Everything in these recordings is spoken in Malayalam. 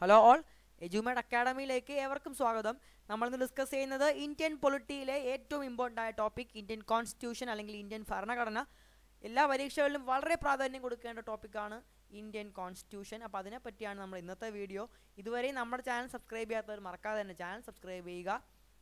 ഹലോ ഓൾ എജുമേഡ് അക്കാഡമിയിലേക്ക് ഏവർക്കും സ്വാഗതം നമ്മളിന്ന് ഡിസ്കസ് ചെയ്യുന്നത് ഇന്ത്യൻ പൊളിറ്റിയിലെ ഏറ്റവും ഇമ്പോർട്ടൻ്റ് ആയ ടോപ്പിക് ഇന്ത്യൻ കോൺസ്റ്റിറ്റ്യൂഷൻ അല്ലെങ്കിൽ ഇന്ത്യൻ ഭരണഘടന എല്ലാ പരീക്ഷകളിലും വളരെ പ്രാധാന്യം കൊടുക്കേണ്ട ടോപ്പിക്കാണ് ഇന്ത്യൻ കോൺസ്റ്റിറ്റ്യൂഷൻ അപ്പോൾ അതിനെപ്പറ്റിയാണ് നമ്മൾ ഇന്നത്തെ വീഡിയോ ഇതുവരെ നമ്മുടെ ചാനൽ സബ്സ്ക്രൈബ് ചെയ്യാത്തവർ മറക്കാതെ തന്നെ ചാനൽ സബ്സ്ക്രൈബ് ചെയ്യുക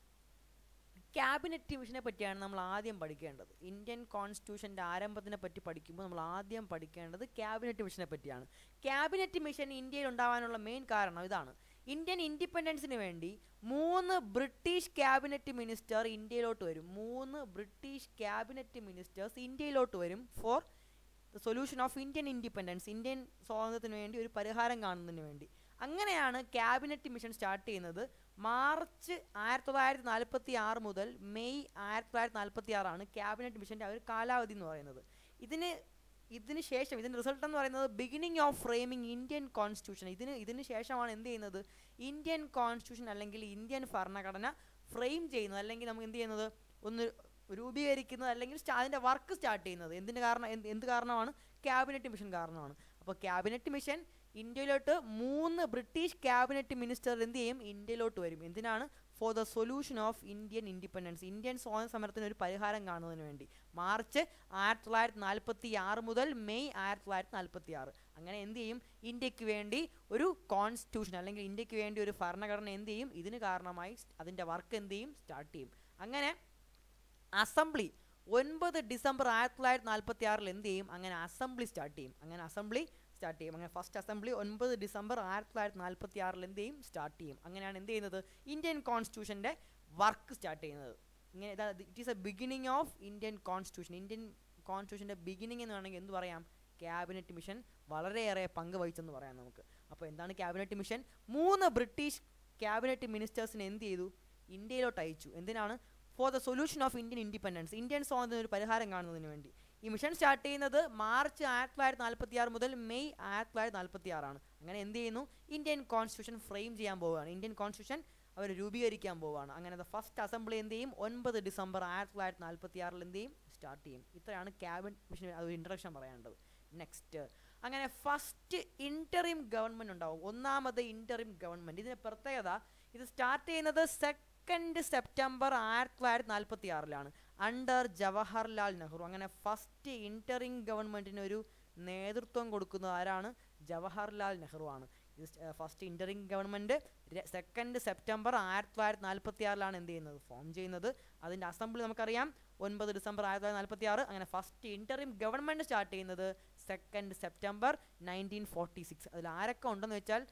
ക്യാബിനറ്റ് മിഷനെ പറ്റിയാണ് നമ്മൾ ആദ്യം പഠിക്കേണ്ടത് ഇന്ത്യൻ കോൺസ്റ്റിറ്റ്യൂഷൻ്റെ ആരംഭത്തിനെ പറ്റി പഠിക്കുമ്പോൾ നമ്മൾ ആദ്യം പഠിക്കേണ്ടത് ക്യാബിനറ്റ് മിഷനെ പറ്റിയാണ് ക്യാബിനറ്റ് മിഷൻ ഇന്ത്യയിൽ ഉണ്ടാവാനുള്ള മെയിൻ കാരണം ഇതാണ് ഇന്ത്യൻ ഇൻഡിപെൻഡൻസിന് വേണ്ടി മൂന്ന് ബ്രിട്ടീഷ് ക്യാബിനറ്റ് മിനിസ്റ്റർ ഇന്ത്യയിലോട്ട് വരും മൂന്ന് ബ്രിട്ടീഷ് ക്യാബിനറ്റ് മിനിസ്റ്റേഴ്സ് ഇന്ത്യയിലോട്ട് വരും for the solution of Indian independence Indian സ്വാതന്ത്ര്യത്തിന് വേണ്ടി ഒരു പരിഹാരം കാണുന്നതിന് വേണ്ടി അങ്ങനെയാണ് ക്യാബിനറ്റ് മിഷൻ സ്റ്റാർട്ട് ചെയ്യുന്നത് മാർച്ച് ആയിരത്തി തൊള്ളായിരത്തി നാൽപ്പത്തി ആറ് മുതൽ മെയ് ആയിരത്തി തൊള്ളായിരത്തി നാൽപ്പത്തി ആറാണ് ക്യാബിനറ്റ് മിഷൻ്റെ ഒരു കാലാവധി എന്ന് പറയുന്നത് ഇതിന് ഇതിന് ശേഷം ഇതിൻ്റെ റിസൾട്ട് എന്ന് പറയുന്നത് beginning of framing Indian constitution ഇതിന് ഇതിന് ശേഷമാണ് എന്ത് ചെയ്യുന്നത് ഇന്ത്യൻ കോൺസ്റ്റിറ്റ്യൂഷൻ അല്ലെങ്കിൽ ഇന്ത്യൻ ഭരണഘടന ഫ്രെയിം ചെയ്യുന്നത് അല്ലെങ്കിൽ നമുക്ക് എന്ത് ചെയ്യുന്നത് ഒന്ന് രൂപീകരിക്കുന്നത് അല്ലെങ്കിൽ സ്റ്റാ- അതിൻ്റെ വർക്ക് സ്റ്റാർട്ട് ചെയ്യുന്നത് എന്തിന് കാരണം എന്ത് എന്ത് കാരണമാണ് ക്യാബിനറ്റ് മിഷൻ കാരണമാണ് അപ്പോൾ ക്യാബിനറ്റ് മിഷൻ ഇന്ത്യയിലോട്ട് മൂന്ന് ബ്രിട്ടീഷ് ക്യാബിനറ്റ് മിനിസ്റ്റർ എന്ത് ചെയ്യും ഇന്ത്യയിലോട്ട് വരും എന്തിനാണ് for the solution of Indian independence Indian സ്വാതന്ത്ര്യ സമരത്തിന് ഒരു പരിഹാരം കാണുന്നതിന് വേണ്ടി മാർച്ച് ആയിരത്തി തൊള്ളായിരത്തി നാൽപ്പത്തി ആറ് മുതൽ മെയ് ആയിരത്തി തൊള്ളായിരത്തി നാൽപ്പത്തി ആറ് അങ്ങനെ എന്ത് ചെയ്യും ഇന്ത്യക്ക് വേണ്ടി ഒരു കോൺസ്റ്റിറ്റ്യൂഷൻ അല്ലെങ്കിൽ ഇന്ത്യക്ക് വേണ്ടി ഒരു ഭരണഘടന എന്ത് ചെയ്യും ഇതിന് കാരണമായി അതിൻ്റെ വർക്ക് എന്ത് ചെയ്യും സ്റ്റാർട്ട് ചെയ്യും അങ്ങനെ അസംബ്ലി ഒൻപത് ഡിസംബർ ആയിരത്തി തൊള്ളായിരത്തി നാൽപ്പത്തി ആറിൽ എന്ത് ചെയ്യും അങ്ങനെ അസംബ്ലി സ്റ്റാർട്ട് ചെയ്യും അങ്ങനെ അസംബ്ലി സ്റ്റാർട്ട് ചെയ്യും അങ്ങനെ ഫസ്റ്റ് അസംബ്ലി ഒൻപത് ഡിസംബർ ആയിരത്തി തൊള്ളായിരത്തി നാൽപ്പത്തി ആറിൽ എന്ത് ചെയ്യും സ്റ്റാർട്ട് ചെയ്യും അങ്ങനെയാണ് എന്ത് ചെയ്യുന്നത് ഇന്ത്യൻ കോൺസ്റ്റിറ്റ്യൂഷൻ്റെ വർക്ക് സ്റ്റാർട്ട് ചെയ്യുന്നത് ഇങ്ങനെ it is a beginning of Indian constitution Indian കോൺസ്റ്റിറ്റ്യൂഷൻ്റെ ബിഗിനിങ് എന്ന് വേണമെങ്കിൽ എന്ത് പറയാം ക്യാബിനറ്റ് മിഷൻ വളരെയേറെ പങ്ക് വഹിച്ചെന്ന് പറയാം നമുക്ക് അപ്പോൾ എന്താണ് ക്യാബിനറ്റ് മിഷൻ മൂന്ന് ബ്രിട്ടീഷ് ക്യാബിനറ്റ് മിനിസ്റ്റേഴ്സിനെ എന്ത് ചെയ്തു ഇന്ത്യയിലോട്ട് അയച്ചു എന്തിനാണ് for the solution of Indian independence Indian സ്വാതന്ത്ര്യം ഒരു പരിഹാരം കാണുന്നതിന് വേണ്ടി ഈ മിഷൻ സ്റ്റാർട്ട് ചെയ്യുന്നത് മാർച്ച് ആയിരത്തി തൊള്ളായിരത്തി നാൽപ്പത്തി ആറ് മുതൽ മെയ് ആയിരത്തി തൊള്ളായിരത്തി നാൽപ്പത്തി ആറാണ് അങ്ങനെ എന്ത് ചെയ്യുന്നു ഇന്ത്യൻ കോൺസ്റ്റിറ്റ്യൂഷൻ ഫ്രെയിം ചെയ്യാൻ പോവുകയാണ് ഇന്ത്യൻ കോൺസ്റ്റിറ്റ്യൂഷൻ അവർ രൂപീകരിക്കാൻ പോവുകയാണ് അങ്ങനെ ദ ഫസ്റ്റ് അസംബ്ലി എന്ത് ചെയ്യും ഒൻപത് ഡിസംബർ ആയിരത്തി തൊള്ളായിരത്തി നാൽപ്പത്തി ആറിൽ എന്ത് ചെയ്യും സ്റ്റാർട്ട് ചെയ്യും ഇത്രയാണ് ക്യാബിനറ്റ് മിഷൻ അത് ഇൻട്രഡക്ഷൻ പറയേണ്ടത് നെക്സ്റ്റ് അങ്ങനെ ഫസ്റ്റ് ഇൻറ്ററിം ഗവൺമെൻറ് ഉണ്ടാവും ഒന്നാമത് ഇൻറ്ററിം ഗവൺമെൻറ് ഇതിൻ്റെ പ്രത്യേകത ഇത് സ്റ്റാർട്ട് ചെയ്യുന്നത് സെക്കൻഡ് സെപ്റ്റംബർ ആയിരത്തി തൊള്ളായിരത്തി നാൽപ്പത്തി ആറിലാണ് അണ്ടർ ജവഹർലാൽ നെഹ്റു അങ്ങനെ ഫസ്റ്റ് ഇൻറ്ററിം ഗവൺമെൻറ്റിന് ഒരു നേതൃത്വം കൊടുക്കുന്നത് ആരാണ് ജവഹർലാൽ നെഹ്റു ആണ് ഇത് first interim government second September ആയിരത്തി തൊള്ളായിരത്തി നാൽപ്പത്തി ആറിലാണ് എന്ത് ചെയ്യുന്നത് ഫോം ചെയ്യുന്നത് അതിൻ്റെ അസംബ്ലി നമുക്കറിയാം ഒൻപത് ഡിസംബർ ആയിരത്തി തൊള്ളായിരത്തി നാൽപ്പത്തി ആറ് അങ്ങനെ ഫസ്റ്റ് ഇൻറ്ററിം ഗവൺമെൻറ് സ്റ്റാർട്ട് ചെയ്യുന്നത് second September nineteen forty six അതിൽ ആരൊക്കെ ഉണ്ടെന്ന് വെച്ചാൽ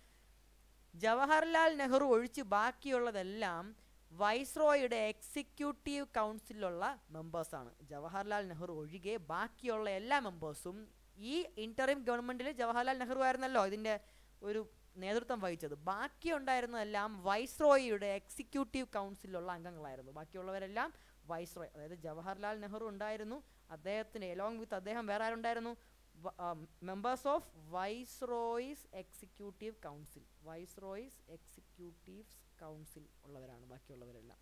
ജവഹർലാൽ നെഹ്റു ഒഴിച്ച് ബാക്കിയുള്ളതെല്ലാം വൈസ്രോയുടെ എക്സിക്യൂട്ടീവ് കൗൺസിലുള്ള മെമ്പേഴ്സാണ് ജവഹർലാൽ നെഹ്റു ഒഴികെ ബാക്കിയുള്ള എല്ലാ മെമ്പേഴ്സും ഈ ഇൻറ്ററിം ഗവൺമെൻറ്റിൽ ജവഹർലാൽ നെഹ്റു ആയിരുന്നല്ലോ ഇതിൻ്റെ ഒരു നേതൃത്വം വഹിച്ചത് ബാക്കി ഉണ്ടായിരുന്നതെല്ലാം വൈസ്രോയിയുടെ എക്സിക്യൂട്ടീവ് കൗൺസിലുള്ള അംഗങ്ങളായിരുന്നു ബാക്കിയുള്ളവരെല്ലാം വൈസ്രോയ് അതായത് ജവഹർലാൽ നെഹ്റു ഉണ്ടായിരുന്നു അദ്ദേഹത്തിന് എലോങ് വിത്ത് അദ്ദേഹം വേറെ ആരുണ്ടായിരുന്നു members of viceroy's executive council viceroy's executives council ഉള്ളവരാണ് ബാക്കിയുള്ളവരെല്ലാം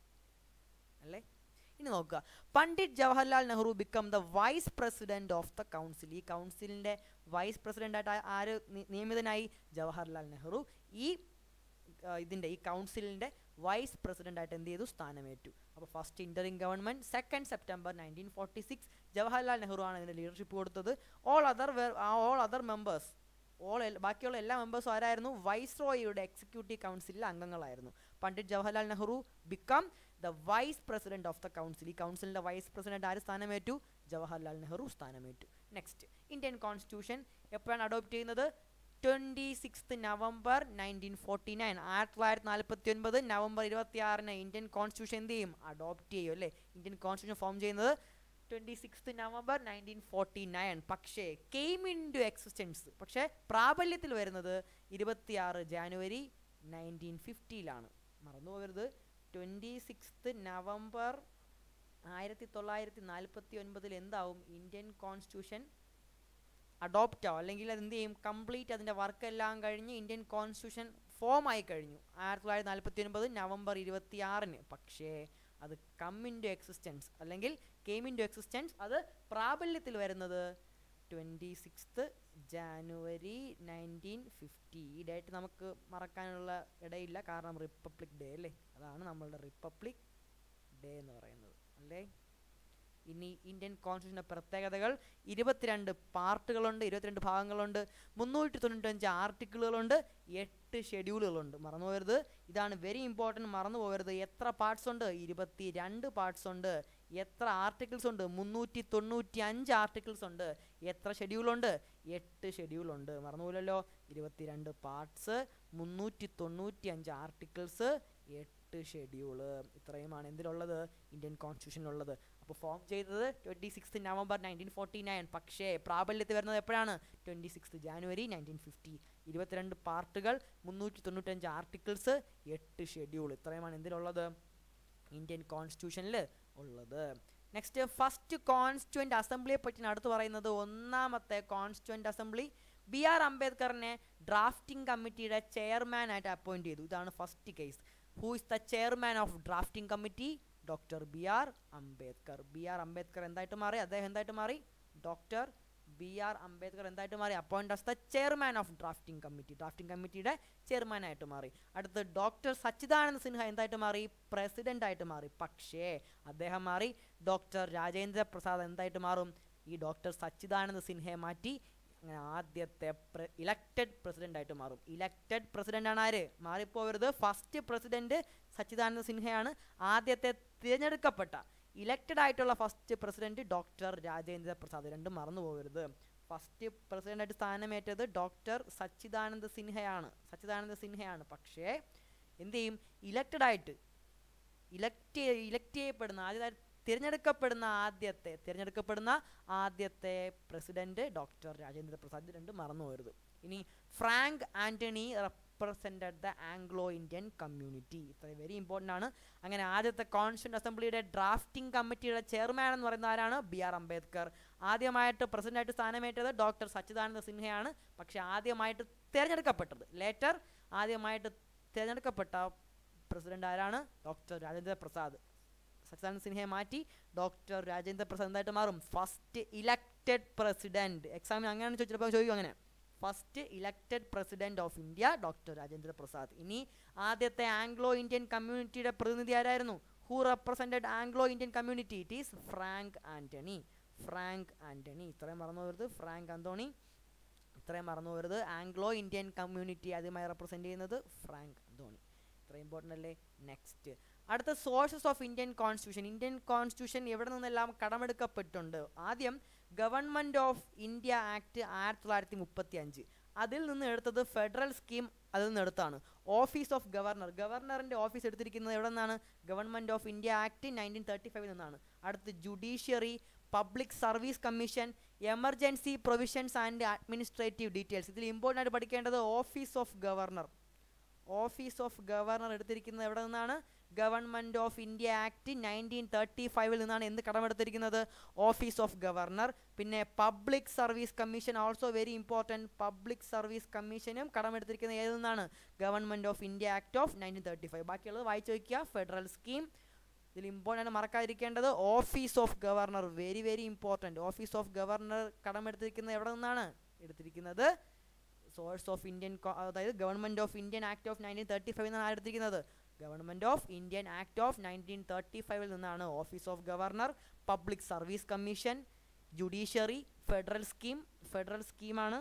അല്ലേ ഇനി നോക്കുക Pandit Jawaharlal Nehru become the vice president of the council ഈ കൗൺസിലിൻ്റെ വൈസ് പ്രസിഡൻ്റായിട്ട് ആര് നി- നിയമിതനായി ജവഹർലാൽ നെഹ്റു ഈ ആ, ഇതിൻ്റെ ഈ കൗൺസിലിൻ്റെ വൈസ് പ്രസിഡൻ്റായിട്ട് എന്ത് ചെയ്തു സ്ഥാനമേറ്റു അപ്പോൾ first interim government second September nineteen forty six Jawaharlal Nehru ആണ് ഇതിൻ്റെ ലീഡർഷിപ്പ് കൊടുത്തത് all other all other members all ബാക്കിയുള്ള എല്ലാ മെമ്പേഴ്സും ആരായിരുന്നു വൈസ്രോയിയുടെ എക്സിക്യൂട്ടീവ് കൗൺസിലിലെ അംഗങ്ങളായിരുന്നു Pandit Jawaharlal Nehru become the vice president of the council ഈ കൗൺസിലിൻ്റെ വൈസ് പ്രസിഡന്റ് ആര് സ്ഥാനമേറ്റു ജവഹർലാൽ നെഹ്റു സ്ഥാനമേറ്റു നെക്സ്റ്റ് ഇന്ത്യൻ കോൺസ്റ്റിറ്റ്യൂഷൻ എപ്പോഴാണ് അഡോപ്റ്റ് ചെയ്യുന്നത് twenty sixth November nineteen forty nine ആയിരത്തി തൊള്ളായിരത്തി നാൽപ്പത്തി ഒൻപത് നവംബർ ഇരുപത്തി ആറിന് ഇന്ത്യൻ കോൺസ്റ്റിറ്റ്യൂഷൻ എന്ത് ചെയ്യും അഡോപ്റ്റ് ചെയ്യും അല്ലേ ഇന്ത്യൻ കോൺസ്റ്റിറ്റ്യൂഷൻ ഫോം ചെയ്യുന്നത് twenty sixth November nineteen forty nine പക്ഷേ കെയിം ഇൻ ടു എക്സിസ്റ്റൻസ് പക്ഷേ പ്രാബല്യത്തിൽ വരുന്നത് ഇരുപത്തിയാറ് ജാനുവരി നയൻറ്റീൻ ഫിഫ്റ്റിയിലാണ് മറന്നു പോകരുത് ട്വൻറ്റി സിക്സ്ത് നവംബർ ആയിരത്തി തൊള്ളായിരത്തി നാൽപ്പത്തി ഒൻപതിൽ എന്താവും ഇന്ത്യൻ കോൺസ്റ്റിറ്റ്യൂഷൻ അഡോപ്റ്റ് ആവും അല്ലെങ്കിൽ അത് എന്ത് ചെയ്യും കംപ്ലീറ്റ് അതിൻ്റെ വർക്ക് എല്ലാം കഴിഞ്ഞ് ഇന്ത്യൻ കോൺസ്റ്റിറ്റ്യൂഷൻ ഫോം ആയി കഴിഞ്ഞു ആയിരത്തി തൊള്ളായിരത്തി നാൽപ്പത്തി ഒൻപത് നവംബർ ഇരുപത്തി ആറിന് പക്ഷേ അത് കം ഇൻ ടു എക്സിസ്റ്റൻസ് അല്ലെങ്കിൽ കെയിം ഇൻ ടു എക്സിസ്റ്റൻസ് അത് പ്രാബല്യത്തിൽ വരുന്നത് twenty sixth January nineteen fifty ഈ ഡേറ്റ് നമുക്ക് മറക്കാനുള്ള ഇടയില്ല കാരണം റിപ്പബ്ലിക് ഡേ അല്ലേ അതാണ് നമ്മളുടെ റിപ്പബ്ലിക് ഡേ എന്ന് പറയുന്നത് അല്ലേ ഇനി ഇന്ത്യൻ കോൺസ്റ്റിറ്റ്യൂഷൻ്റെ പ്രത്യേകതകൾ ഇരുപത്തിരണ്ട് പാർട്ടുകളുണ്ട് ഇരുപത്തിരണ്ട് ഭാഗങ്ങളുണ്ട് മുന്നൂറ്റി തൊണ്ണൂറ്റഞ്ച് ആർട്ടിക്കിളുകളുണ്ട് എട്ട് ഷെഡ്യൂളുകളുണ്ട് മറന്നു പോകരുത് ഇതാണ് വെരി ഇമ്പോർട്ടൻറ്റ് മറന്നു പോകരുത് എത്ര പാർട്സ് ഉണ്ട് ഇരുപത്തി രണ്ട് പാർട്സ് ഉണ്ട് എത്ര ആർട്ടിക്കിൾസ് ഉണ്ട് മുന്നൂറ്റി തൊണ്ണൂറ്റി അഞ്ച് ആർട്ടിക്കിൾസ് ഉണ്ട് എത്ര ഷെഡ്യൂളുണ്ട് എട്ട് ഷെഡ്യൂളുണ്ട് മറന്നുപോലല്ലോ ഇരുപത്തിരണ്ട് പാർട്സ് മുന്നൂറ്റി തൊണ്ണൂറ്റി അഞ്ച് ആർട്ടിക്കിൾസ് എട്ട് ഷെഡ്യൂള് ഇത്രയുമാണ് എന്തിലുള്ളത് ഇന്ത്യൻ കോൺസ്റ്റിറ്റ്യൂഷനിലുള്ളത് അപ്പോൾ ഫോം ചെയ്തത് twenty six November nineteen forty nine പക്ഷേ പ്രാബല്യത്തിൽ വരുന്നത് എപ്പോഴാണ് twenty six January nineteen fifty ഇരുപത്തിരണ്ട് പാർട്ടുകൾ മുന്നൂറ്റി തൊണ്ണൂറ്റഞ്ച് ആർട്ടിക്കിൾസ് എട്ട് ഷെഡ്യൂൾ ഇത്രയുമാണ് എന്തിലുള്ളത് ഇന്ത്യൻ കോൺസ്റ്റിറ്റ്യൂഷനിൽ ഉള്ളത് നെക്സ്റ്റ് ഫസ്റ്റ് കോൺസ്റ്റുവൻ്റ് അസംബ്ലിയെ പറ്റിയാണ് അടുത്ത് പറയുന്നത് ഒന്നാമത്തെ കോൺസ്റ്റുവൻ്റ് അസംബ്ലി ബി ആർ അംബേദ്കറിനെ ഡ്രാഫ്റ്റിംഗ് കമ്മിറ്റിയുടെ ചെയർമാൻ ആയിട്ട് അപ്പോയിൻറ്റ് ചെയ്തു ഇതാണ് first case who is the chairman of drafting committee doctor B R Ambedkar B R Ambedkar എന്തായിട്ട് മാറി അദ്ദേഹം എന്തായിട്ട് മാറി ഡോക്ടർ ബി ആർ അംബേദ്കർ എന്തായിട്ട് മാറി appoint as the chairman of drafting committee drafting കമ്മിറ്റിയുടെ ചെയർമാൻ ആയിട്ട് മാറി അടുത്ത് ഡോക്ടർ സച്ചിദാനന്ദ സിൻഹ എന്തായിട്ട് മാറി പ്രസിഡന്റ് ആയിട്ട് മാറി പക്ഷേ അദ്ദേഹം മാറി ഡോക്ടർ രാജേന്ദ്ര പ്രസാദ് എന്തായിട്ട് മാറും ഈ ഡോക്ടർ സച്ചിദാനന്ദ സിൻഹയെ മാറ്റി അങ്ങനെ ആദ്യത്തെ ഇലക്റ്റഡ് പ്രസിഡന്റ് ആയിട്ട് മാറും ഇലക്റ്റഡ് പ്രസിഡന്റ് ആണ് ആര് മാറിപ്പോവരുത് ഫസ്റ്റ് പ്രസിഡന്റ് സച്ചിദാനന്ദ സിൻഹയാണ് ആദ്യത്തെ തിരഞ്ഞെടുക്കപ്പെട്ട ഇലക്റ്റഡ് ആയിട്ടുള്ള first president doctor Rajendra Prasad രണ്ടും മറന്നു പോകരുത് ഫസ്റ്റ് പ്രസിഡന്റായിട്ട് സ്ഥാനമേറ്റത് ഡോക്ടർ സച്ചിദാനന്ദ സിൻഹയാണ് സച്ചിദാനന്ദ സിൻഹയാണ് പക്ഷേ എന്ത് ചെയ്യും ഇലക്റ്റഡ് ആയിട്ട് ഇലക്ട് ഇലക്ട് ചെയ്യപ്പെടുന്ന ആദ്യമായി തിരഞ്ഞെടുക്കപ്പെടുന്ന ആദ്യത്തെ തിരഞ്ഞെടുക്കപ്പെടുന്ന ആദ്യത്തെ പ്രസിഡന്റ് ഡോക്ടർ രാജേന്ദ്ര പ്രസാദ് ഇത് രണ്ടും മറന്നു പോകരുത് ഇനി Frank Anthony represented the Anglo Indian community ഇത്ര വെരി ഇമ്പോർട്ടൻ്റ് ആണ് അങ്ങനെ ആദ്യത്തെ കോൺസ്റ്റിറ്റ്യൂന്റ് അസംബ്ലിയുടെ ഡ്രാഫ്റ്റിംഗ് കമ്മിറ്റിയുടെ ചെയർമാൻ എന്ന് പറയുന്ന ആരാണ് ബി ആർ അംബേദ്കർ ആദ്യമായിട്ട് പ്രസിഡന്റായിട്ട് സ്ഥാനമേറ്റത് ഡോക്ടർ സച്ചിദാനന്ദ സിൻഹയാണ് പക്ഷേ ആദ്യമായിട്ട് തിരഞ്ഞെടുക്കപ്പെട്ടത് ലേറ്റർ ആദ്യമായിട്ട് തിരഞ്ഞെടുക്കപ്പെട്ട പ്രസിഡന്റ് ആരാണ് ഡോക്ടർ രാജേന്ദ്ര പ്രസാദ് സച്ചിദാനന്ദ സിൻഹയെ മാറ്റി ഡോക്ടർ രാജേന്ദ്ര പ്രസാദ് എന്തായിട്ട് മാറും ഫസ്റ്റ് ഇലക്റ്റഡ് പ്രസിഡന്റ് എക്സാമിന് അങ്ങനെയാണ് ചോദിച്ചപ്പോൾ ചോദിക്കും അങ്ങനെ first elected president of India doctor Rajendra Prasad ഇനി ആദ്യത്തെ ആംഗ്ലോ ഇന്ത്യൻ കമ്മ്യൂണിറ്റിയുടെ പ്രതിനിധി ആരായിരുന്നു who represented Anglo Indian community it is Frank Anthony Frank Anthony ഇത്രയും മറന്നു പോകരുത് ഫ്രാങ്ക് അന്തോണി ഇത്രയും മറന്നു പോകരുത് ആംഗ്ലോ ഇന്ത്യൻ കമ്മ്യൂണിറ്റി ആദ്യമായി റെപ്രസെൻറ്റ് ചെയ്യുന്നത് ഫ്രാങ്ക് അന്തോണി ഇത്ര ഇമ്പോർട്ടൻ്റ് അല്ലേ നെക്സ്റ്റ് അടുത്ത sources of Indian constitution Indian constitution എവിടെ നിന്നെല്ലാം കടമെടുക്കപ്പെട്ടുണ്ട് ആദ്യം ഗവൺമെൻറ് ഓഫ് ഇന്ത്യ ആക്ട് ആയിരത്തി തൊള്ളായിരത്തി മുപ്പത്തി അഞ്ച് അതിൽ നിന്ന് എടുത്തത് ഫെഡറൽ സ്കീം അതിൽ നിന്ന് എടുത്താണ് ഓഫീസ് ഓഫ് ഗവർണർ ഗവർണറിൻ്റെ ഓഫീസ് എടുത്തിരിക്കുന്നത് എവിടെ നിന്നാണ് government of India act nineteen thirty ഫൈവിൽ നിന്നാണ് അടുത്ത് judiciary public service commission emergency provisions and administrative details ഇതിൽ ഇമ്പോർട്ടൻ്റ് ആയിട്ട് പഠിക്കേണ്ടത് office of governor office of governor എടുത്തിരിക്കുന്നത് എവിടെ നിന്നാണ് government of India act nineteen thirty ഫൈവിൽ നിന്നാണ് എന്ത് കടമെടുത്തിരിക്കുന്നത് ഓഫീസ് ഓഫ് ഗവർണർ പിന്നെ public service commission also very important public service കമ്മീഷനും കടമെടുത്തിരിക്കുന്നത് ഏതിൽ നിന്നാണ് government of India act of nineteen thirty five ബാക്കിയുള്ളത് വായിച്ചു വയ്ക്കുക ഫെഡറൽ സ്കീം ഇതിൽ ഇമ്പോർട്ടൻ്റ് മറക്കാതിരിക്കേണ്ടത് office of governor very very important office of governor കടമെടുത്തിരിക്കുന്നത് എവിടെ നിന്നാണ് എടുത്തിരിക്കുന്നത് സോഴ്സ് ഓഫ് ഇന്ത്യൻ അതായത് government of Indian act of nineteen thirty five നിന്നാണ് എടുത്തിരിക്കുന്നത് government of Indian act of nineteen thirty ഫൈവിൽ നിന്നാണ് office of governor public service commission judiciary federal scheme federal സ്കീമാണ്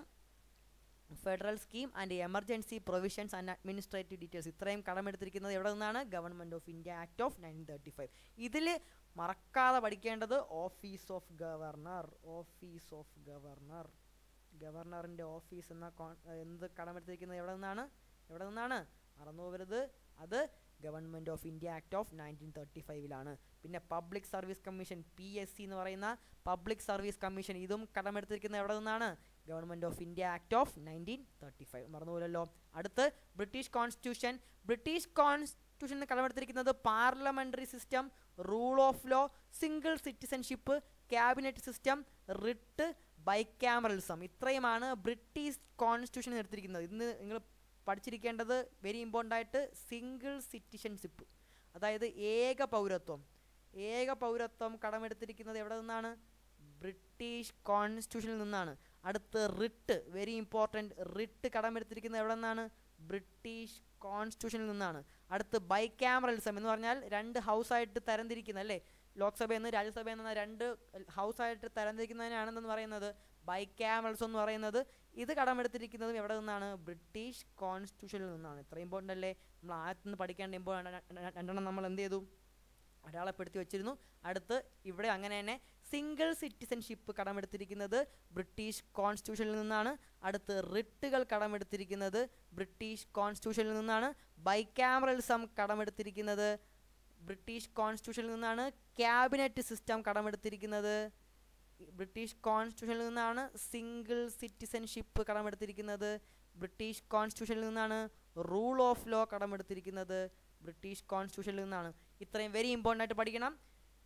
federal scheme and emergency provisions and administrative details ഇത്രയും കടമെടുത്തിരിക്കുന്നത് എവിടെ നിന്നാണ് government of India act of nineteen thirty five ഇതിൽ മറക്കാതെ പഠിക്കേണ്ടത് office of governor office of governor ഗവർണറിൻ്റെ ഓഫീസ് എന്ന കോൺ എന്ത് കടമെടുത്തിരിക്കുന്നത് എവിടെ നിന്നാണ് എവിടെ നിന്നാണ് മറന്നു പോകരുത് അത് government of India act of nineteen thirty ഫൈവിലാണ് പിന്നെ public service commission P S C എന്ന് പറയുന്ന പബ്ലിക് സർവീസ് കമ്മീഷൻ ഇതും കടമെടുത്തിരിക്കുന്നത് എവിടെ നിന്നാണ് government of India act of nineteen thirty five മറന്നുപോലല്ലോ അടുത്ത് ബ്രിട്ടീഷ് കോൺസ്റ്റിറ്റ്യൂഷൻ ബ്രിട്ടീഷ് കോൺസ്റ്റിറ്റ്യൂഷൻ കടമെടുത്തിരിക്കുന്നത് parliamentary system rule of law single citizenship cabinet system writ bicameralism ഇത്രയുമാണ് ബ്രിട്ടീഷ് കോൺസ്റ്റിറ്റ്യൂഷൻ എടുത്തിരിക്കുന്നത് ഇന്ന് നിങ്ങൾ പഠിച്ചിരിക്കേണ്ടത് വെരി ഇമ്പോർട്ടൻ്റ് ആയിട്ട് സിംഗിൾ സിറ്റിസൺഷിപ്പ് അതായത് ഏക പൗരത്വം ഏക പൗരത്വം കടമെടുത്തിരിക്കുന്നത് എവിടെ നിന്നാണ് ബ്രിട്ടീഷ് കോൺസ്റ്റിറ്റ്യൂഷനിൽ നിന്നാണ് അടുത്ത് റിട്ട് വെരി ഇമ്പോർട്ടൻറ്റ് റിട്ട് കടമെടുത്തിരിക്കുന്നത് എവിടെ നിന്നാണ് ബ്രിട്ടീഷ് കോൺസ്റ്റിറ്റ്യൂഷനിൽ നിന്നാണ് അടുത്ത് ബൈക്യാമറലിസം എന്ന് പറഞ്ഞാൽ രണ്ട് ഹൗസായിട്ട് തരംതിരിക്കുന്ന അല്ലേ ലോക്സഭയിൽ നിന്ന് രാജ്യസഭയിൽ നിന്ന് രണ്ട് ഹൗസായിട്ട് തരംതിരിക്കുന്നതിനാണെന്ന് പറയുന്നത് ബൈക്യാമറൽസ് എന്ന് പറയുന്നത് ഇത് കടമെടുത്തിരിക്കുന്നതും എവിടെ നിന്നാണ് ബ്രിട്ടീഷ് കോൺസ്റ്റിറ്റ്യൂഷനിൽ നിന്നാണ് ഇത്ര ഇമ്പോർട്ടൻ്റ് അല്ലേ നമ്മൾ ആദ്യത്തിൽ നിന്ന് പഠിക്കേണ്ട ഇമ്പോർട്ടൻ്റ് രണ്ടെണ്ണം നമ്മൾ എന്ത് ചെയ്തു അടയാളപ്പെടുത്തി വെച്ചിരുന്നു അടുത്ത് ഇവിടെ അങ്ങനെ തന്നെ സിംഗിൾ സിറ്റിസൺഷിപ്പ് കടമെടുത്തിരിക്കുന്നത് ബ്രിട്ടീഷ് കോൺസ്റ്റിറ്റ്യൂഷനിൽ നിന്നാണ് അടുത്ത് റിട്ടുകൾ കടമെടുത്തിരിക്കുന്നത് ബ്രിട്ടീഷ് കോൺസ്റ്റിറ്റ്യൂഷനിൽ നിന്നാണ് ബൈക്യാമറലിസം കടമെടുത്തിരിക്കുന്നത് ബ്രിട്ടീഷ് കോൺസ്റ്റിറ്റ്യൂഷനിൽ നിന്നാണ് ക്യാബിനറ്റ് സിസ്റ്റം കടമെടുത്തിരിക്കുന്നത് ബ്രിട്ടീഷ് കോൺസ്റ്റിറ്റ്യൂഷനിൽ നിന്നാണ് സിംഗിൾ സിറ്റിസൺഷിപ്പ് കടമെടുത്തിരിക്കുന്നത് ബ്രിട്ടീഷ് കോൺസ്റ്റിറ്റ്യൂഷനിൽ നിന്നാണ് റൂൾ ഓഫ് ലോ കടമെടുത്തിരിക്കുന്നത് ബ്രിട്ടീഷ് കോൺസ്റ്റിറ്റ്യൂഷനിൽ നിന്നാണ് ഇത്രയും വെരി ഇമ്പോർട്ടൻ്റ് ആയിട്ട് പഠിക്കണം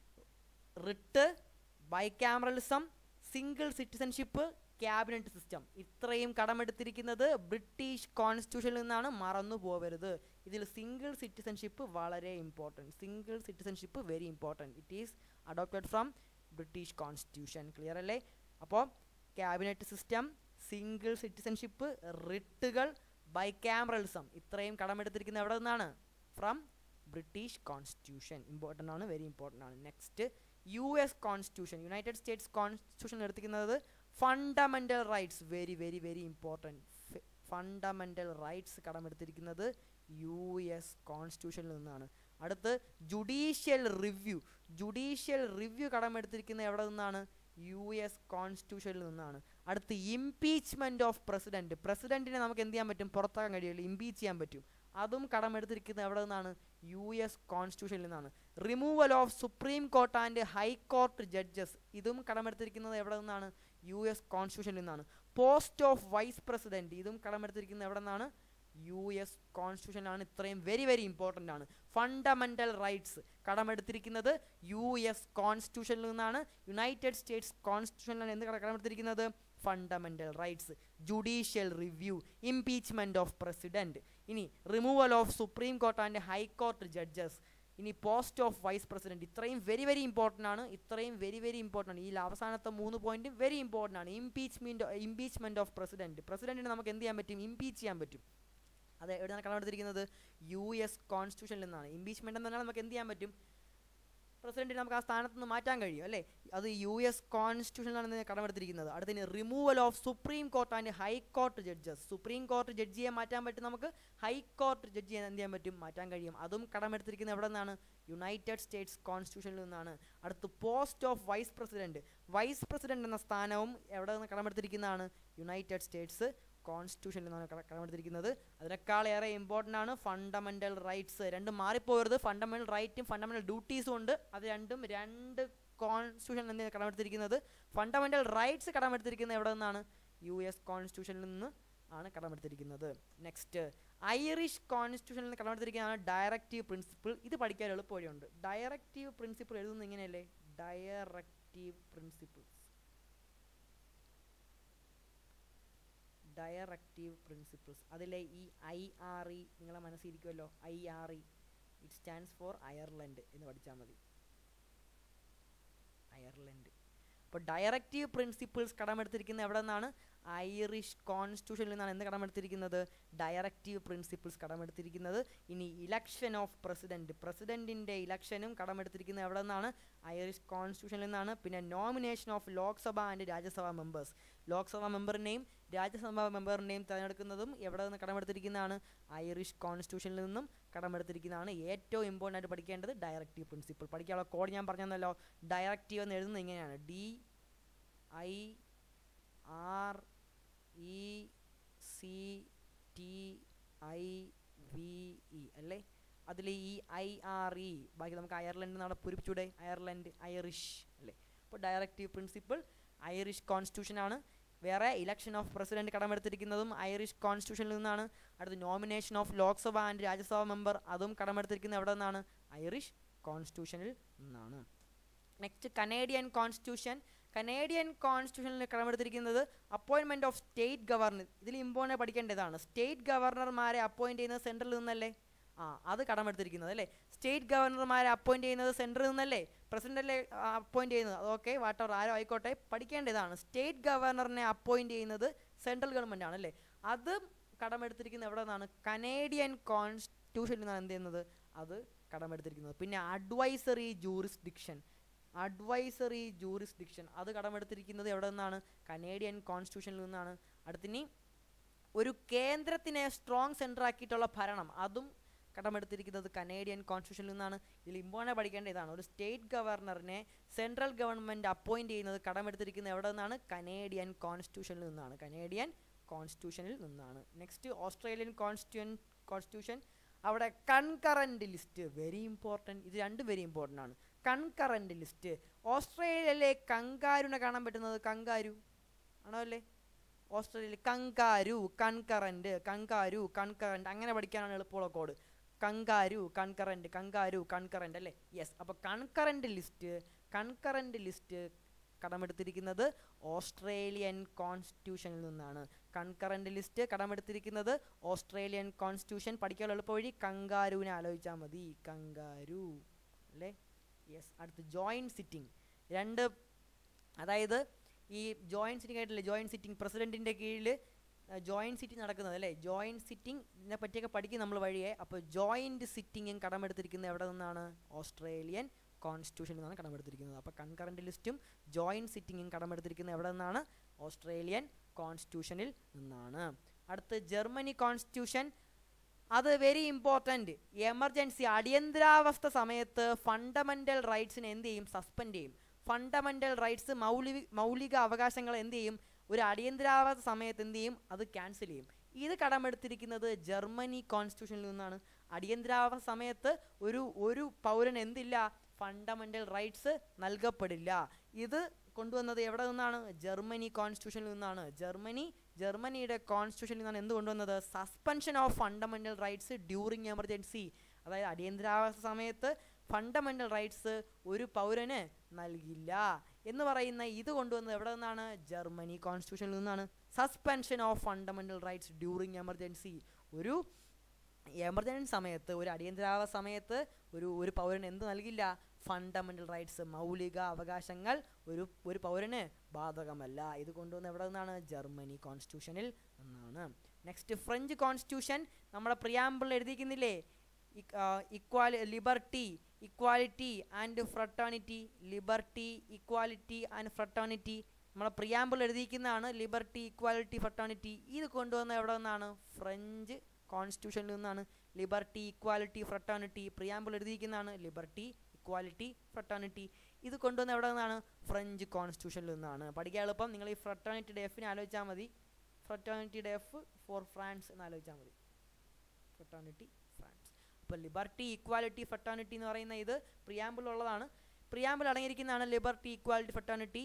writ bicameralism single citizenship cabinet system ഇത്രയും കടമെടുത്തിരിക്കുന്നത് ബ്രിട്ടീഷ് കോൺസ്റ്റിറ്റ്യൂഷനിൽ നിന്നാണ് മറന്നു പോവരുത് ഇതിൽ സിംഗിൾ സിറ്റിസൺഷിപ്പ് വളരെ important single citizenship very important it is adopted from British constitution clear അല്ലേ അപ്പോൾ ക്യാബിനറ്റ് സിസ്റ്റം സിംഗിൾ സിറ്റിസൺഷിപ്പ് റിട്ടുകൾ ബൈക്യാമറലിസം ഇത്രയും കടമെടുത്തിരിക്കുന്നത് എവിടെ നിന്നാണ് ഫ്രം ബ്രിട്ടീഷ് കോൺസ്റ്റിറ്റ്യൂഷൻ ഇമ്പോർട്ടൻ്റ് ആണ് വെരി ഇമ്പോർട്ടൻ്റ് ആണ് next U S constitution United States constitution എടുത്തിരിക്കുന്നത് fundamental rights very very very important fundamental rights കടമെടുത്തിരിക്കുന്നത് യു എസ് കോൺസ്റ്റിറ്റ്യൂഷനിൽ നിന്നാണ് അടുത്ത് ജുഡീഷ്യൽ റിവ്യൂ ജുഡീഷ്യൽ റിവ്യൂ കടമെടുത്തിരിക്കുന്നത് എവിടെ നിന്നാണ് യു എസ് കോൺസ്റ്റിറ്റ്യൂഷനിൽ നിന്നാണ് അടുത്ത് ഇംപീച്ച്മെൻറ്റ് ഓഫ് പ്രസിഡൻറ്റ് പ്രസിഡൻറ്റിനെ നമുക്ക് എന്ത് ചെയ്യാൻ പറ്റും പുറത്താക്കാൻ കഴിയില്ല ഇംപീച്ച് ചെയ്യാൻ പറ്റും അതും കടമെടുത്തിരിക്കുന്നത് എവിടെ നിന്നാണ് യു എസ് കോൺസ്റ്റിറ്റ്യൂഷനിൽ നിന്നാണ് removal of supreme court and high court judges ഇതും കടമെടുത്തിരിക്കുന്നത് എവിടെ നിന്നാണ് യു എസ് കോൺസ്റ്റിറ്റ്യൂഷനിൽ നിന്നാണ് പോസ്റ്റ് ഓഫ് വൈസ് പ്രസിഡന്റ് ഇതും കടമെടുത്തിരിക്കുന്നത് എവിടെ നിന്നാണ് യു എസ് കോൺസ്റ്റിറ്റ്യൂഷനാണ് ഇത്രയും വെരി വെരി ഇമ്പോർട്ടൻ്റ് ആണ് ഫണ്ടമെൻ്റൽ റൈറ്റ്സ് കടമെടുത്തിരിക്കുന്നത് യു എസ് കോൺസ്റ്റിറ്റ്യൂഷനിൽ നിന്നാണ് യുണൈറ്റഡ് സ്റ്റേറ്റ്സ് കോൺസ്റ്റിറ്റ്യൂഷനിലാണ് എന്ത് കട- കടമെടുത്തിരിക്കുന്നത് fundamental rights judicial review impeachment of president ഇനി removal of supreme court and high court judges ഇനി പോസ്റ്റ് ഓഫ് വൈസ് പ്രസിഡന്റ് ഇത്രയും വെരി വെരി ഇമ്പോർട്ടൻ്റ് ആണ് ഇത്രയും വെരി വെരി ഇമ്പോർട്ടൻ്റ് ആണ് ഈ അവസാനത്തെ മൂന്ന് പോയിന്റ് വെരി ഇമ്പോർട്ടൻ്റ് ആണ് ഇംപീച്ച്മെൻറ്റ് ഇംപീച്ച്മെൻറ്റ് ഓഫ് പ്രസിഡന്റ് പ്രസിഡന്റിനെ നമുക്ക് എന്ത് ചെയ്യാൻ പറ്റും ഇംപീച്ച് ചെയ്യാൻ പറ്റും അത് എവിടെയാണ് കടമെടുത്തിരിക്കുന്നത് യു എസ് കോൺസ്റ്റിറ്റ്യൂഷനിൽ നിന്നാണ് ഇംപീച്ച്മെൻ്റ് എന്ന് പറഞ്ഞാൽ നമുക്ക് എന്ത് ചെയ്യാൻ പറ്റും പ്രസിഡന്റിനെ നമുക്ക് ആ സ്ഥാനത്ത് നിന്ന് മാറ്റാൻ കഴിയും അല്ലേ അത് യു എസ് കോൺസ്റ്റിറ്റ്യൂഷനിലാണ് ഇതിനെ കടമെടുത്തിരിക്കുന്നത് അടുത്തതിന് removal of supreme court and high court judges supreme court ജഡ്ജിയെ മാറ്റാൻ പറ്റും നമുക്ക് ഹൈക്കോർട്ട് ജഡ്ജിയെ എന്ത് ചെയ്യാൻ പറ്റും മാറ്റാൻ കഴിയും അതും കടമെടുത്തിരിക്കുന്നത് എവിടെ നിന്നാണ് യുണൈറ്റഡ് സ്റ്റേറ്റ്സ് കോൺസ്റ്റിറ്റ്യൂഷനിൽ നിന്നാണ് അടുത്ത് post of vice president vice president എന്ന സ്ഥാനവും എവിടെ നിന്ന് കടമെടുത്തിരിക്കുന്നതാണ് യുണൈറ്റഡ് സ്റ്റേറ്റ്സ് കോൺസ്റ്റിറ്റ്യൂഷനിൽ നിന്നാണ് കട- കടമെടുത്തിരിക്കുന്നത് അതിനേക്കാൾ ഏറെ ഇമ്പോർട്ടൻ്റ് ആണ് ഫണ്ടമെൻ്റൽ റൈറ്റ്സ് രണ്ടും മാറിപ്പോകരുത് ഫണ്ടമെൻ്റൽ റൈറ്റും ഫണ്ടമെൻ്റൽ ഡ്യൂട്ടീസും ഉണ്ട് അത് രണ്ടും രണ്ട് കോൺസ്റ്റിറ്റ്യൂഷൻ എന്താണ് കടമെടുത്തിരിക്കുന്നത് ഫണ്ടമെൻ്റൽ റൈറ്റ്സ് കടമെടുത്തിരിക്കുന്നത് എവിടെ നിന്നാണ് യു എസ് കോൺസ്റ്റിറ്റ്യൂഷനിൽ നിന്ന് ആണ് കടമെടുത്തിരിക്കുന്നത് നെക്സ്റ്റ് ഐറിഷ് കോൺസ്റ്റിറ്റ്യൂഷനിൽ നിന്ന് കടമെടുത്തിരിക്കുന്നതാണ് ഡയറക്റ്റീവ് പ്രിൻസിപ്പിൾ ഇത് പഠിക്കാൻ എളുപ്പ വഴിയുണ്ട് ഡയറക്റ്റീവ് പ്രിൻസിപ്പിൾ എഴുതുന്നത് ഇങ്ങനെയല്ലേ ഡയറക്റ്റീവ് പ്രിൻസിപ്പിൾസ് ഡയറക്റ്റീവ് പ്രിൻസിപ്പിൾസ് അതിലെ ഈ ഐ ആർ ഇ നിങ്ങളെ മനസ്സിരിക്കുമല്ലോ I R E it stands for Ireland എന്ന് പഠിച്ചാൽ മതി അയർലൻഡ് അപ്പോൾ ഡയറക്റ്റീവ് പ്രിൻസിപ്പിൾസ് കടമെടുത്തിരിക്കുന്നത് എവിടെ നിന്നാണ് ഐറിഷ് കോൺസ്റ്റിറ്റ്യൂഷനിൽ നിന്നാണ് എന്ത് കടമെടുത്തിരിക്കുന്നത് ഡയറക്റ്റീവ് പ്രിൻസിപ്പിൾസ് കടമെടുത്തിരിക്കുന്നത് ഇനി ഇലക്ഷൻ ഓഫ് പ്രസിഡന്റ് പ്രസിഡന്റിന്റെ ഇലക്ഷനും കടമെടുത്തിരിക്കുന്നത് എവിടെ നിന്നാണ് ഐറിഷ് കോൺസ്റ്റിറ്റ്യൂഷനിൽ നിന്നാണ് പിന്നെ nomination of Lok Sabha and Rajya Sabha members Lok Sabha മെമ്പറിനെയും രാജ്യസഭാ മെമ്പറിനെയും തിരഞ്ഞെടുക്കുന്നതും എവിടെ നിന്ന് കടമെടുത്തിരിക്കുന്നതാണ് ഐറിഷ് കോൺസ്റ്റിറ്റ്യൂഷനിൽ നിന്നും കടമെടുത്തിരിക്കുന്നതാണ് ഏറ്റവും ഇമ്പോർട്ടൻ്റ് ആയിട്ട് പഠിക്കേണ്ടത് ഡയറക്റ്റീവ് പ്രിൻസിപ്പിൾ പഠിക്കാനുള്ള കോഡ് ഞാൻ പറഞ്ഞല്ലോ ഡയറക്റ്റീവ് എന്ന് എഴുതുന്നത് ഇങ്ങനെയാണ് D I R E C T I V E അല്ലേ അതിൽ ഈ ഐ ആർ ഇ ബാക്കി നമുക്ക് അയർലൻഡ് എന്നാണ് പൂരിപ്പിച്ചൂടെ അയർലൻഡ് ഐറിഷ് അല്ലേ അപ്പോൾ ഡയറക്റ്റീവ് പ്രിൻസിപ്പിൾ ഐറിഷ് കോൺസ്റ്റിറ്റ്യൂഷൻ ആണ് വേറെ ഇലക്ഷൻ ഓഫ് പ്രസിഡന്റ് കടമെടുത്തിരിക്കുന്നതും ഐറിഷ് കോൺസ്റ്റിറ്റ്യൂഷനിൽ നിന്നാണ് അടുത്ത് nomination of Lok Sabha and Rajya Sabha member അതും കടമെടുത്തിരിക്കുന്നത് എവിടെ നിന്നാണ് ഐറിഷ് കോൺസ്റ്റിറ്റ്യൂഷനിൽ നിന്നാണ് നെക്സ്റ്റ് കനേഡിയൻ കോൺസ്റ്റിറ്റ്യൂഷൻ കനേഡിയൻ കോൺസ്റ്റിറ്റ്യൂഷനിൽ കടമെടുത്തിരിക്കുന്നത് അപ്പോയിൻമെൻറ്റ് ഓഫ് സ്റ്റേറ്റ് ഗവർണർ ഇതിൽ ഇമ്പോർട്ടൻ്റ് പഠിക്കേണ്ടതാണ് സ്റ്റേറ്റ് ഗവർണർമാരെ അപ്പോയിൻറ്റ് ചെയ്യുന്നത് സെൻട്രലിൽ നിന്നല്ലേ ആ അത് കടമെടുത്തിരിക്കുന്നത് അല്ലേ സ്റ്റേറ്റ് ഗവർണർമാരെ അപ്പോയിൻറ്റ് ചെയ്യുന്നത് സെൻട്രലിൽ നിന്നല്ലേ പ്രസിഡന്റല്ലേ അപ്പോയിന്റ് ചെയ്യുന്നത് അതൊക്കെ വാട്ടർ ആരോ ആയിക്കോട്ടെ പഠിക്കേണ്ടതാണ് സ്റ്റേറ്റ് ഗവർണറിനെ അപ്പോയിന്റ് ചെയ്യുന്നത് സെൻട്രൽ ഗവൺമെന്റ് ആണ് അല്ലേ അത് കടമെടുത്തിരിക്കുന്നത് എവിടെ നിന്നാണ് കനേഡിയൻ കോൺസ്റ്റിറ്റ്യൂഷനിൽ നിന്നാണ് എന്ത് ചെയ്യുന്നത് അത് കടമെടുത്തിരിക്കുന്നത് പിന്നെ അഡ്വൈസറി ജൂറിസ്ഡിക്ഷൻ അഡ്വൈസറി ജൂറിസ്ഡിക്ഷൻ അത് കടമെടുത്തിരിക്കുന്നത് എവിടെ നിന്നാണ് കനേഡിയൻ കോൺസ്റ്റിറ്റ്യൂഷനിൽ നിന്നാണ് അടുത്തിനി ഒരു കേന്ദ്രത്തിനെ സ്ട്രോങ് സെൻറ്റർ ആക്കിയിട്ടുള്ള ഭരണം അതും കടമെടുത്തിരിക്കുന്നത് കനേഡിയൻ കോൺസ്റ്റിറ്റ്യൂഷനിൽ നിന്നാണ് ഇതിൽ ഇമ്പോർട്ടൻ്റ് പഠിക്കേണ്ട ഇതാണ് ഒരു സ്റ്റേറ്റ് ഗവർണറിനെ സെൻട്രൽ ഗവൺമെൻറ് അപ്പോയിൻറ്റ് ചെയ്യുന്നത് കടമെടുത്തിരിക്കുന്നത് എവിടെ നിന്നാണ് കനേഡിയൻ കോൺസ്റ്റിറ്റ്യൂഷനിൽ നിന്നാണ് കനേഡിയൻ കോൺസ്റ്റിറ്റ്യൂഷനിൽ നിന്നാണ് നെക്സ്റ്റ് ഓസ്ട്രേലിയൻ കോൺസ്റ്റിറ്റ്യൂൻ കോൺസ്റ്റിറ്റ്യൂഷൻ അവിടെ കൺകറൻറ്റ് ലിസ്റ്റ് വെരി ഇമ്പോർട്ടൻറ്റ് ഇത് രണ്ടും വെരി ഇമ്പോർട്ടൻ്റ് ആണ് കൺകറൻറ്റ് ലിസ്റ്റ് ഓസ്ട്രേലിയയിലെ കങ്കാരുനെ കാണാൻ പറ്റുന്നത് കങ്കാരു ആണോ അല്ലേ ഓസ്ട്രേലിയയിൽ കങ്കാരു കൺകറൻറ്റ് കങ്കാരു കൺകറൻറ്റ് അങ്ങനെ പഠിക്കാനാണ് എളുപ്പമുള്ള code kangaroo concurrent kangaroo concurrent അല്ലേ യെസ് അപ്പോൾ കൺകറൻറ്റ് ലിസ്റ്റ് കൺകറൻറ്റ് ലിസ്റ്റ് കടമെടുത്തിരിക്കുന്നത് ഓസ്ട്രേലിയൻ കോൺസ്റ്റിറ്റ്യൂഷനിൽ നിന്നാണ് കൺകറൻറ്റ് ലിസ്റ്റ് കടമെടുത്തിരിക്കുന്നത് ഓസ്ട്രേലിയൻ കോൺസ്റ്റിറ്റ്യൂഷൻ പഠിക്കാൻ എളുപ്പ വഴി കങ്കാരുവിനെ ആലോചിച്ചാൽ മതി കങ്കാരു അല്ലേ യെസ് അടുത്ത് ജോയിൻറ്റ് സിറ്റിംഗ് രണ്ട് അതായത് ഈ ജോയിൻറ്റ് സിറ്റിംഗ് ആയിട്ടില്ലേ ജോയിൻറ്റ് സിറ്റിംഗ് പ്രസിഡൻറ്റിൻ്റെ കീഴിൽ ജോയിൻറ്റ് സിറ്റിംഗ് നടക്കുന്നത് അല്ലേ ജോയിൻറ്റ് സിറ്റിംഗ് ഇതിനെ പറ്റിയൊക്കെ പഠിക്കും നമ്മൾ വഴിയെ അപ്പോൾ ജോയിൻറ്റ് സിറ്റിംഗും കടമെടുത്തിരിക്കുന്നത് എവിടെ നിന്നാണ് ഓസ്ട്രേലിയൻ കോൺസ്റ്റിറ്റ്യൂഷനിൽ നിന്നാണ് കടമെടുത്തിരിക്കുന്നത് അപ്പോൾ കൺകറൻറ്റ് ലിസ്റ്റും ജോയിൻറ്റ് സിറ്റിംഗും കടമെടുത്തിരിക്കുന്നത് എവിടെ നിന്നാണ് ഓസ്ട്രേലിയൻ കോൺസ്റ്റിറ്റ്യൂഷനിൽ നിന്നാണ് അടുത്ത് ജർമ്മനി കോൺസ്റ്റിറ്റ്യൂഷൻ അത് വെരി ഇമ്പോർട്ടൻറ്റ് എമർജൻസി അടിയന്തരാവസ്ഥ സമയത്ത് ഫണ്ടമെൻ്റൽ റൈറ്റ്സിനെ എന്ത് ചെയ്യും സസ്പെൻഡ് ചെയ്യും ഫണ്ടമെൻ്റൽ റൈറ്റ്സ് മൗലിക മൗലിക അവകാശങ്ങൾ എന്ത് ചെയ്യും ഒരു അടിയന്തരാവസ്ഥ സമയത്ത് എന്ത് ചെയ്യും അത് ക്യാൻസൽ ചെയ്യും ഇത് കടമെടുത്തിരിക്കുന്നത് ജർമ്മനി കോൺസ്റ്റിറ്റ്യൂഷനിൽ നിന്നാണ് അടിയന്തരാവസ്ഥ സമയത്ത് ഒരു ഒരു പൗരൻ എന്തില്ല ഫണ്ടമെൻ്റൽ റൈറ്റ്സ് നൽകപ്പെടില്ല ഇത് കൊണ്ടുവന്നത് എവിടെ നിന്നാണ് ജർമ്മനി കോൺസ്റ്റിറ്റ്യൂഷനിൽ നിന്നാണ് ജർമ്മനി ജർമ്മനിയുടെ കോൺസ്റ്റിറ്റ്യൂഷനിൽ നിന്നാണ് എന്ത് കൊണ്ടുവന്നത് suspension of fundamental rights during emergency അതായത് അടിയന്തരാവസ്ഥ സമയത്ത് ഫണ്ടമെൻ്റൽ റൈറ്റ്സ് ഒരു പൗരന് നൽകില്ല എന്ന് പറയുന്ന ഇത് കൊണ്ടുവന്നത് എവിടെ നിന്നാണ് ജർമ്മനി കോൺസ്റ്റിറ്റ്യൂഷനിൽ നിന്നാണ് suspension of fundamental rights during emergency ഒരു എമർജൻസി സമയത്ത് ഒരു അടിയന്തരാവസ്ഥ സമയത്ത് ഒരു ഒരു പൗരൻ എന്ത് നൽകില്ല ഫണ്ടമെൻ്റൽ റൈറ്റ്സ് മൗലിക അവകാശങ്ങൾ ഒരു ഒരു പൗരന് ബാധകമല്ല ഇത് കൊണ്ടുവന്ന് എവിടെ നിന്നാണ് ജർമ്മനി കോൺസ്റ്റിറ്റ്യൂഷനിൽ നിന്നാണ് നെക്സ്റ്റ് ഫ്രഞ്ച് കോൺസ്റ്റിറ്റ്യൂഷൻ നമ്മുടെ പ്രിയാമ്പിൾ എഴുതിക്കുന്നില്ലേ equally liberty equality and fraternity liberty equality and fraternity നമ്മളെ പ്രിയാമ്പിൾ എഴുതിയിരിക്കുന്നതാണ് ലിബർട്ടി ഇക്വാലിറ്റി ഫ്രട്ടേണിറ്റി ഇത് കൊണ്ടുവന്ന എവിടെ നിന്നാണ് ഫ്രഞ്ച് കോൺസ്റ്റിറ്റ്യൂഷനിൽ നിന്നാണ് ലിബർട്ടി ഇക്വാലിറ്റി ഫ്രട്ടേണിറ്റി പ്രിയാമ്പിൾ എഴുതിയിരിക്കുന്നതാണ് ലിബർട്ടി ഇക്വാലിറ്റി ഫ്രട്ടേണിറ്റി ഇത് കൊണ്ടുവന്ന എവിടെ നിന്നാണ് ഫ്രഞ്ച് കോൺസ്റ്റിറ്റ്യൂഷനിൽ നിന്നാണ് പഠിക്കാൻ എളുപ്പം നിങ്ങൾ ഈ ഫ്രട്ടേണിറ്റിയുടെ എഫിനെ ആലോചിച്ചാൽ മതി ഫ്രട്ടേണിറ്റിയുടെ എഫ് ഫോർ ഫ്രാൻസ് എന്ന് ആലോചിച്ചാൽ മതി ഫ്രട്ടേണിറ്റി ഫ്രാൻസ് അപ്പോൾ ലിബർട്ടി ഇക്വാലിറ്റി ഫ്രട്ടേണിറ്റി എന്ന് പറയുന്ന ഇത് പ്രിയാമ്പിൾ ഉള്ളതാണ് പ്രിയാമ്പിൾ അടങ്ങിയിരിക്കുന്നതാണ് ലിബർട്ടി ഇക്വാലിറ്റി ഫ്രട്ടേണിറ്റി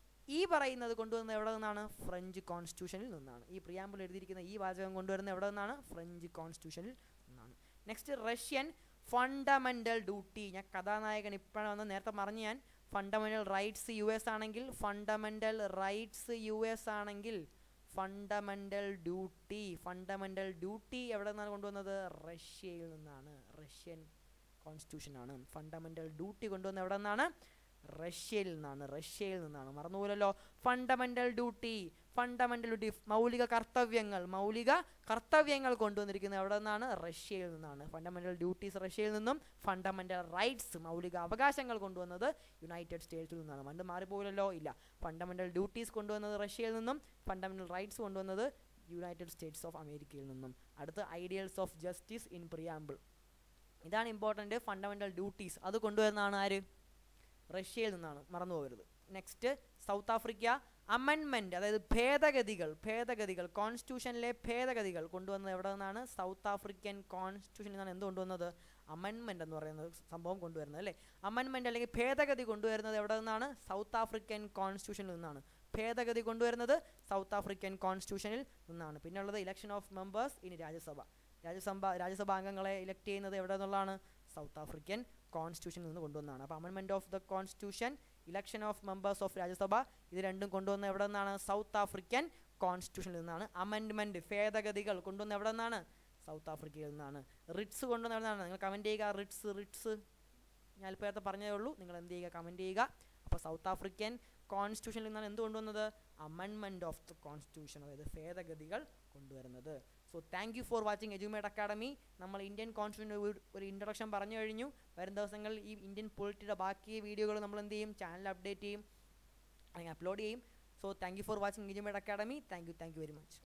ഈ പറയുന്നത് കൊണ്ടുവന്നത് എവിടെ നിന്നാണ് ഫ്രഞ്ച് കോൺസ്റ്റിറ്റ്യൂഷനിൽ നിന്നാണ് ഈ പ്രിയാമ്പിൾ എഴുതിയിരിക്കുന്ന ഈ വാചകം കൊണ്ടുവരുന്നത് എവിടെ നിന്നാണ് ഫ്രഞ്ച് കോൺസ്റ്റിറ്റ്യൂഷനിൽ നിന്നാണ് നെക്സ്റ്റ് റഷ്യൻ ഫണ്ടമെൻ്റൽ ഡ്യൂട്ടി ഞാൻ കഥാനായകൻ ഇപ്പോഴാണ് വന്ന് നേരത്തെ പറഞ്ഞു ഞാൻ ഫണ്ടമെൻ്റൽ റൈറ്റ്സ് യു എസ് ആണെങ്കിൽ ഫണ്ടമെൻ്റൽ റൈറ്റ്സ് യു എസ് ആണെങ്കിൽ ഫണ്ടമെൻ്റൽ ഡ്യൂട്ടി ഫണ്ടമെൻ്റൽ ഡ്യൂട്ടി എവിടെ നിന്നാണ് കൊണ്ടുവന്നത് റഷ്യയിൽ നിന്നാണ് റഷ്യൻ കോൺസ്റ്റിറ്റ്യൂഷനാണ് ഫണ്ടമെൻ്റൽ ഡ്യൂട്ടി കൊണ്ടുവന്നത് എവിടെ നിന്നാണ് റഷ്യയിൽ നിന്നാണ് റഷ്യയിൽ നിന്നാണ് മറന്നുപോലല്ലോ ഫണ്ടമെൻ്റൽ ഡ്യൂട്ടി ഫണ്ടമെൻ്റൽ ഡ്യൂട്ടി മൗലിക കർത്തവ്യങ്ങൾ മൗലിക കർത്തവ്യങ്ങൾ കൊണ്ടുവന്നിരിക്കുന്നത് എവിടെ നിന്നാണ് റഷ്യയിൽ നിന്നാണ് ഫണ്ടമെൻ്റൽ ഡ്യൂട്ടീസ് റഷ്യയിൽ നിന്നും ഫണ്ടമെൻ്റൽ റൈറ്റ്സ് മൗലിക അവകാശങ്ങൾ കൊണ്ടുവന്നത് യുണൈറ്റഡ് സ്റ്റേറ്റ്സിൽ നിന്നാണ് പണ്ട് മാറിപ്പോയില്ലല്ലോ ഇല്ല ഫണ്ടമെൻ്റൽ ഡ്യൂട്ടീസ് കൊണ്ടുവന്നത് റഷ്യയിൽ നിന്നും ഫണ്ടമെൻ്റൽ റൈറ്റ്സ് കൊണ്ടുവന്നത് യുണൈറ്റഡ് സ്റ്റേറ്റ്സ് ഓഫ് അമേരിക്കയിൽ നിന്നും അടുത്ത് ideals of justice in preamble ഇതാണ് ഇമ്പോർട്ടൻ്റ് ഫണ്ടമെൻ്റൽ ഡ്യൂട്ടീസ് അത് കൊണ്ടുവരുന്നതാണ് ആര് റഷ്യയിൽ നിന്നാണ് മറന്നു പോകരുത് നെക്സ്റ്റ് സൗത്ത് ആഫ്രിക്ക അമെൻമെൻറ്റ് അതായത് ഭേദഗതികൾ ഭേദഗതികൾ കോൺസ്റ്റിറ്റ്യൂഷനിലെ ഭേദഗതികൾ കൊണ്ടുവന്നത് എവിടെ നിന്നാണ് സൗത്ത് ആഫ്രിക്കൻ കോൺസ്റ്റിറ്റ്യൂഷനിൽ നിന്നാണ് എന്ത് കൊണ്ടുവന്നത് അമെൻമെൻറ്റ് എന്ന് പറയുന്ന സംഭവം കൊണ്ടുവരുന്നത് അല്ലേ അമെൻമെൻറ്റ് അല്ലെങ്കിൽ ഭേദഗതി കൊണ്ടുവരുന്നത് എവിടെ നിന്നാണ് സൗത്ത് ആഫ്രിക്കൻ കോൺസ്റ്റിറ്റ്യൂഷനിൽ നിന്നാണ് ഭേദഗതി കൊണ്ടുവരുന്നത് സൗത്ത് ആഫ്രിക്കൻ കോൺസ്റ്റിറ്റ്യൂഷനിൽ നിന്നാണ് പിന്നെ ഉള്ളത് ഇലക്ഷൻ ഓഫ് മെമ്പേഴ്സ് ഇനി രാജ്യസഭ രാജ്യസഭ രാജ്യസഭ അംഗങ്ങളെ ഇലക്ട് ചെയ്യുന്നത് എവിടെ നിന്നുള്ളതാണ് സൗത്ത് ആഫ്രിക്കൻ കോൺസ്റ്റിറ്റ്യൂഷനിൽ നിന്ന് കൊണ്ടുവന്നതാണ് അപ്പോൾ amendment of the constitution election of members of Rajya Sabha ഇത് രണ്ടും കൊണ്ടുവന്ന എവിടെ നിന്നാണ് സൗത്ത് ആഫ്രിക്കൻ കോൺസ്റ്റിറ്റ്യൂഷനിൽ നിന്നാണ് അമെൻമെൻറ്റ് ഭേദഗതികൾ കൊണ്ടുവന്ന എവിടെ നിന്നാണ് സൗത്ത് ആഫ്രിക്കയിൽ നിന്നാണ് റിട്സ് കൊണ്ടുവന്ന എവിടെ നിന്നാണ് നിങ്ങൾ കമൻറ്റ് ചെയ്യുക റിട്സ് റിട്സ് ഞാൻ ഇപ്പോൾ നേരത്തെ പറഞ്ഞതേ ഉള്ളൂ നിങ്ങൾ എന്ത് ചെയ്യുക കമൻറ്റ് ചെയ്യുക അപ്പോൾ സൗത്ത് ആഫ്രിക്കൻ കോൺസ്റ്റിറ്റ്യൂഷനിൽ നിന്നാണ് എന്ത് കൊണ്ടുവന്നത് അമെൻമെൻറ്റ് ഓഫ് ദ കോൺസ്റ്റിറ്റ്യൂഷൻ അതായത് ഭേദഗതികൾ കൊണ്ടുവരുന്നത് so thank you for watching Edumade academy നമ്മൾ ഇന്ത്യൻ കോൺസ്റ്റിറ്റ്യൂഷൻ ഒരു ഇൻട്രൊഡക്ഷൻ പറഞ്ഞു കഴിഞ്ഞു വരും ദിവസങ്ങളിൽ ഈ ഇന്ത്യൻ പൊളിറ്റിയുടെ ബാക്കി വീഡിയോകൾ നമ്മൾ എന്ത് ചെയ്യും ചാനൽ അപ്ഡേറ്റ് ചെയ്യും അല്ലെങ്കിൽ അപ്ലോഡ് ചെയ്യും so thank you for watching Edumade academy thank you thank you very much